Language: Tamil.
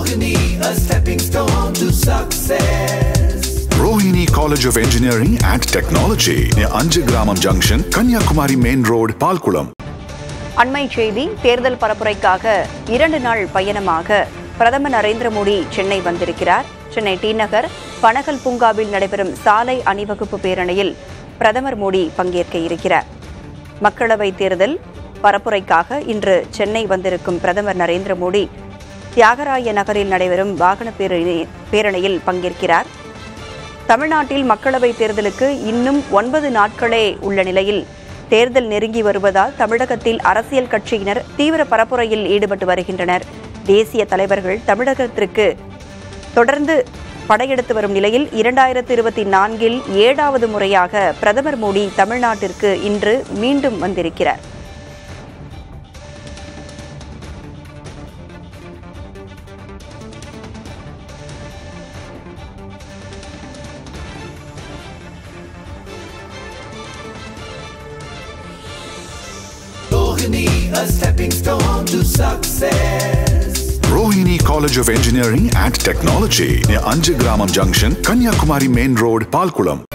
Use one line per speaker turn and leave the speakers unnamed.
Rohini, a stepping stone to success.
Rohini College of Engineering and Technology near Anjagramam Junction, Kanyakumari Main Road, Palkulam.
அண்மை செய்தி தேர்தல் பரப்புரைக்காக இரண்டு நாள் பயணமாக பிரதமர் நரேந்திர மோடி சென்னை வந்திருக்கிறார் சென்னை டி நகர் பனகல் பூங்காவில் நடைபெறும் சாலை அணிவகுப்பு பேரணியில் பிரதமர் மோடி பங்கேற்க இருக்கிறார் மக்களவைத் தேர்தல் பரப்புரைக்காக இன்று சென்னை வந்திருக்கும் பிரதமர் நரேந்திர மோடி தியாகராய நகரில் நடைபெறும் வாகன பேரணி பேரணியில் பங்கேற்கிறார் தமிழ்நாட்டில் மக்களவைத் தேர்தலுக்கு இன்னும் ஒன்பது நாட்களே உள்ள நிலையில் தேர்தல் நெருங்கி வருவதால் தமிழகத்தில் அரசியல் கட்சியினர் தீவிர பரப்புரையில் ஈடுபட்டு வருகின்றனர் தேசிய தலைவர்கள் தமிழகத்திற்கு தொடர்ந்து படையெடுத்து வரும் நிலையில் இரண்டாயிரத்து இருபத்தி நான்கில் ஏழாவது முறையாக பிரதமர் மோடி தமிழ்நாட்டிற்கு இன்று மீண்டும் வந்திருக்கிறார்
Rohini, a stepping stone to success.
Rohini College of Engineering and Technology near Anjagramam Junction, Kanyakumari Main Road, Palkulam.